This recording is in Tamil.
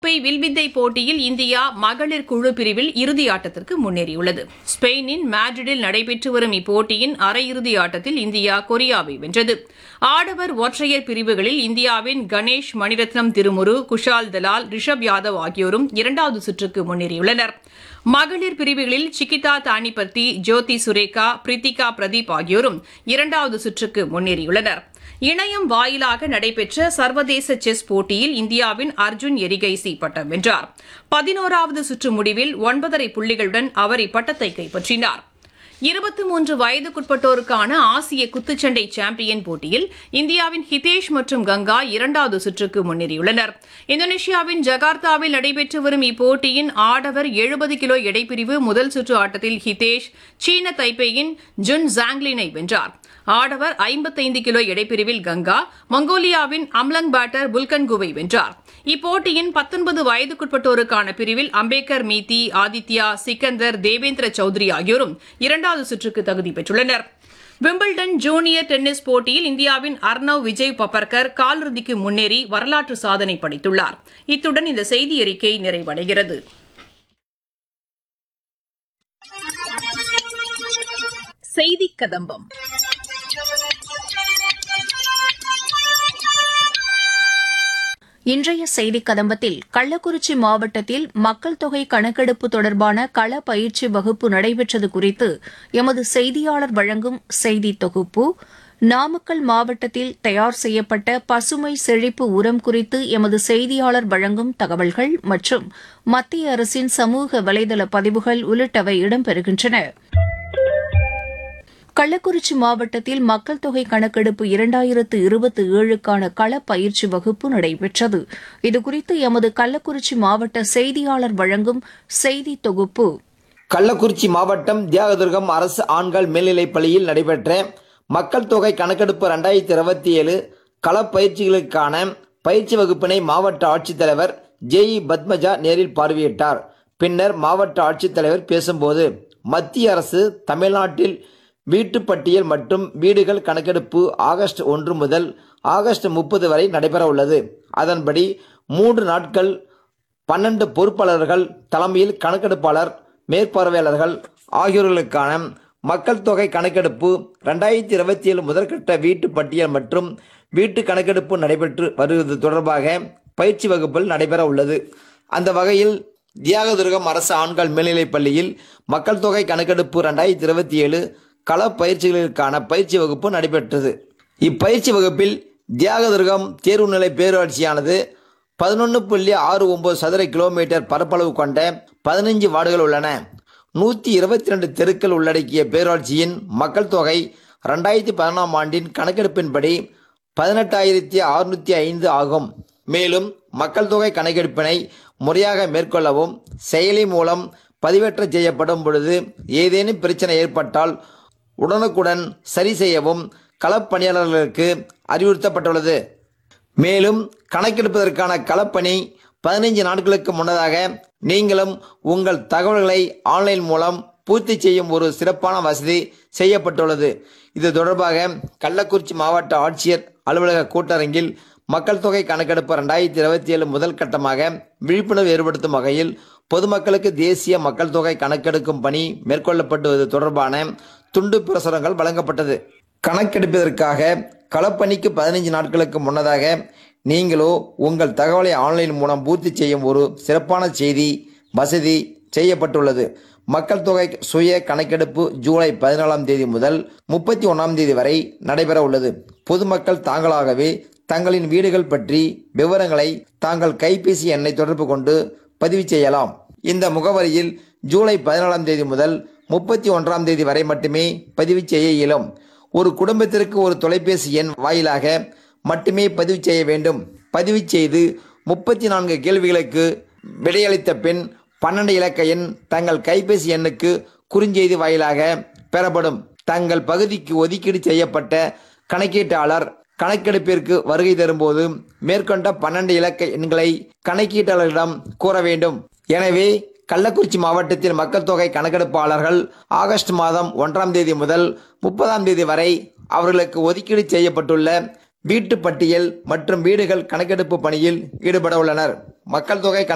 கோப்பை வில்வித்தை போட்டியில் இந்தியா மகளிர் குழு பிரிவில் இறுதி ஆட்டத்திற்கு முன்னேறியுள்ளது ஸ்பெயினின் மேட்ரிடில் நடைபெற்று வரும் இப்போட்டியின் அரையிறுதி ஆட்டத்தில் இந்தியா கொரியாவை வென்றது ஆடவர் ஒற்றையர் பிரிவுகளில் இந்தியாவின் கணேஷ் மணிரத்னம் திருமுரு குஷால் தலால் ரிஷப் யாதவ் ஆகியோரும் இரண்டாவது சுற்றுக்கு முன்னேறியுள்ளனர் மகளிர் பிரிவுகளில் சிகிதா தானிபர்த்தி ஜோதி சுரேகா பிரித்திகா பிரதீப் ஆகியோரும் இரண்டாவது சுற்றுக்கு முன்னேறியுள்ளனர் இணையம் வாயிலாக நடைபெற்ற சர்வதேச செஸ் போட்டியில் இந்தியாவின் அர்ஜுன் எரிகைசி பட்டம் வென்றார் பதினோராவது சுற்று முடிவில் ஒன்பதரை புள்ளிகளுடன் அவர் இப்பட்டத்தை கைப்பற்றினார் இருபத்தி மூன்று வயதுக்குட்பட்டோருக்கான ஆசிய குத்துச்சண்டை சாம்பியன் போட்டியில் இந்தியாவின் ஹிதேஷ் மற்றும் கங்கா இரண்டாவது சுற்றுக்கு முன்னேறியுள்ளனர் இந்தோனேஷியாவின் ஜகார்த்தாவில் நடைபெற்று வரும் இப்போட்டியின் ஆடவர் எழுபது கிலோ எடைப்பிரிவு முதல் சுற்று ஆட்டத்தில் ஹிதேஷ் சீன தைப்பேயின் ஜுன் ஜாங்லினை வென்றார் ஆடவர் ஐம்பத்தைந்து கிலோ எடைப்பிரிவில் கங்கா மங்கோலியாவின் அம்லங் பேட்டர் புல்கன்குவை வென்றார் இப்போட்டியின் பத்தொன்பது வயதுக்குட்பட்டோருக்கான பிரிவில் அம்பேக்கர் மீதி ஆதித்யா சிக்கந்தர் தேவேந்திர சௌத்ரி ஆகியோரும் இரண்டாவது சுற்றுக்கு தகுதி பெற்றுள்ளனர் விம்பிள்டன் ஜூனியர் டென்னிஸ் போட்டியில் இந்தியாவின் அர்ணவ் விஜய் பப்பர்கர் காலிறுதிக்கு முன்னேறி வரலாற்று சாதனை படைத்துள்ளார் இத்துடன் இந்த செய்தி அறிக்கை நிறைவடைகிறது செய்தி கதம்பம் இன்றைய செய்திக் கதம்பத்தில் கள்ளக்குறிச்சி மாவட்டத்தில் மக்கள் தொகை கணக்கெடுப்பு தொடர்பான கள பயிற்சி வகுப்பு நடைபெற்றது குறித்து எமது செய்தியாளர் வழங்கும் செய்தி தொகுப்பு நாமக்கல் மாவட்டத்தில் தயார் செய்யப்பட்ட பசுமை செழிப்பு உரம் குறித்து எமது செய்தியாளர் வழங்கும் தகவல்கள் மற்றும் மத்திய அரசின் சமூக வலைதள பதிவுகள் உள்ளிட்டவை இடம்பெறுகின்றன கள்ளக்குறிச்சி மாவட்டத்தில் மக்கள் தொகை கணக்கெடுப்பு இரண்டாயிரத்து இருபத்தி ஏழுக்கான கள பயிற்சி வகுப்பு நடைபெற்றது இதுகுறித்து எமது கள்ளக்குறிச்சி மாவட்ட செய்தியாளர் வழங்கும் செய்தி தொகுப்பு கள்ளக்குறிச்சி மாவட்டம் தியாகதுர்கம் அரசு ஆண்கள் மேல்நிலைப் பள்ளியில் நடைபெற்ற மக்கள் தொகை கணக்கெடுப்பு ரெண்டாயிரத்தி இருபத்தி ஏழு களப்பயிற்சிகளுக்கான பயிற்சி வகுப்பினை மாவட்ட ஆட்சித்தலைவர் ஜேஇ பத்மஜா நேரில் பார்வையிட்டார் பின்னர் மாவட்ட ஆட்சித்தலைவர் பேசும்போது மத்திய அரசு தமிழ்நாட்டில் வீட்டுப் பட்டியல் மற்றும் வீடுகள் கணக்கெடுப்பு ஆகஸ்ட் ஒன்று முதல் ஆகஸ்ட் முப்பது வரை நடைபெற உள்ளது அதன்படி மூன்று நாட்கள் பன்னெண்டு பொறுப்பாளர்கள் தலைமையில் கணக்கெடுப்பாளர் மேற்பார்வையாளர்கள் ஆகியோர்களுக்கான மக்கள் தொகை கணக்கெடுப்பு ரெண்டாயிரத்தி இருபத்தி ஏழு முதற்கட்ட வீட்டு பட்டியல் மற்றும் வீட்டு கணக்கெடுப்பு நடைபெற்று வருவது தொடர்பாக பயிற்சி வகுப்பில் நடைபெற உள்ளது அந்த வகையில் தியாகதுர்கம் அரசு ஆண்கள் மேல்நிலைப் பள்ளியில் மக்கள் தொகை கணக்கெடுப்பு ரெண்டாயிரத்தி இருபத்தி ஏழு கள பயிற்சிகளுக்கான பயிற்சி வகுப்பு நடைபெற்றது இப்பயிற்சி வகுப்பில் தியாகதுர்கம் தேர்வுநிலை பேரூராட்சியானது பதினொன்று புள்ளி ஆறு ஒன்பது சதுர கிலோமீட்டர் பரப்பளவு கொண்ட பதினஞ்சு வார்டுகள் உள்ளன நூற்றி இருபத்தி ரெண்டு தெருக்கள் உள்ளடக்கிய பேரூராட்சியின் மக்கள் தொகை ரெண்டாயிரத்தி பதினொன்றாம் ஆண்டின் கணக்கெடுப்பின்படி பதினெட்டாயிரத்தி அறுநூற்றி ஐந்து ஆகும் மேலும் மக்கள் தொகை கணக்கெடுப்பினை முறையாக மேற்கொள்ளவும் செயலி மூலம் பதிவேற்ற செய்யப்படும் பொழுது ஏதேனும் பிரச்சனை ஏற்பட்டால் உடனுக்குடன் சரி செய்யவும் களப்பணியாளர்களுக்கு அறிவுறுத்தப்பட்டுள்ளது மேலும் கணக்கெடுப்பதற்கான களப்பணி பதினைஞ்சு நாட்களுக்கு முன்னதாக நீங்களும் உங்கள் தகவல்களை ஆன்லைன் மூலம் பூர்த்தி செய்யும் ஒரு சிறப்பான வசதி செய்யப்பட்டுள்ளது இது தொடர்பாக கள்ளக்குறிச்சி மாவட்ட ஆட்சியர் அலுவலக கூட்டரங்கில் மக்கள் தொகை கணக்கெடுப்பு ரெண்டாயிரத்தி இருபத்தி ஏழு முதல் கட்டமாக விழிப்புணர்வு ஏற்படுத்தும் வகையில் பொதுமக்களுக்கு தேசிய மக்கள் தொகை கணக்கெடுக்கும் பணி மேற்கொள்ளப்படுவது தொடர்பான துண்டு பிரசுரங்கள் வழங்கப்பட்டது கணக்கெடுப்பதற்காக களப்பணிக்கு பதினைஞ்சு நாட்களுக்கு முன்னதாக நீங்களோ உங்கள் தகவலை ஆன்லைன் மூலம் பூர்த்தி செய்யும் ஒரு சிறப்பான செய்தி வசதி செய்யப்பட்டுள்ளது மக்கள் தொகை சுய கணக்கெடுப்பு ஜூலை பதினாலாம் தேதி முதல் முப்பத்தி ஒன்றாம் தேதி வரை நடைபெற உள்ளது பொதுமக்கள் தாங்களாகவே தங்களின் வீடுகள் பற்றி விவரங்களை தாங்கள் கைபேசி எண்ணை தொடர்பு கொண்டு பதிவு செய்யலாம் இந்த முகவரியில் ஜூலை பதினாலாம் தேதி முதல் முப்பத்தி ஒன்றாம் தேதி வரை மட்டுமே பதிவு செய்ய இயலும் ஒரு குடும்பத்திற்கு ஒரு தொலைபேசி எண் வாயிலாக மட்டுமே பதிவு செய்ய வேண்டும் பதிவு செய்து முப்பத்தி நான்கு கேள்விகளுக்கு விடையளித்த பின் பன்னெண்டு இலக்க எண் தங்கள் கைபேசி எண்ணுக்கு குறுஞ்செய்தி வாயிலாக பெறப்படும் தங்கள் பகுதிக்கு ஒதுக்கீடு செய்யப்பட்ட கணக்கீட்டாளர் கணக்கெடுப்பிற்கு வருகை தரும்போது மேற்கொண்ட பன்னெண்டு இலக்க எண்களை கணக்கீட்டாளரிடம் கூற வேண்டும் எனவே கள்ளக்குறிச்சி மாவட்டத்தில் மக்கள் தொகை கணக்கெடுப்பாளர்கள் ஆகஸ்ட் மாதம் ஒன்றாம் தேதி முதல் முப்பதாம் தேதி வரை அவர்களுக்கு ஒதுக்கீடு செய்யப்பட்டுள்ள வீட்டு பட்டியல் மற்றும் வீடுகள் கணக்கெடுப்பு பணியில் ஈடுபட உள்ளனர் மக்கள் தொகை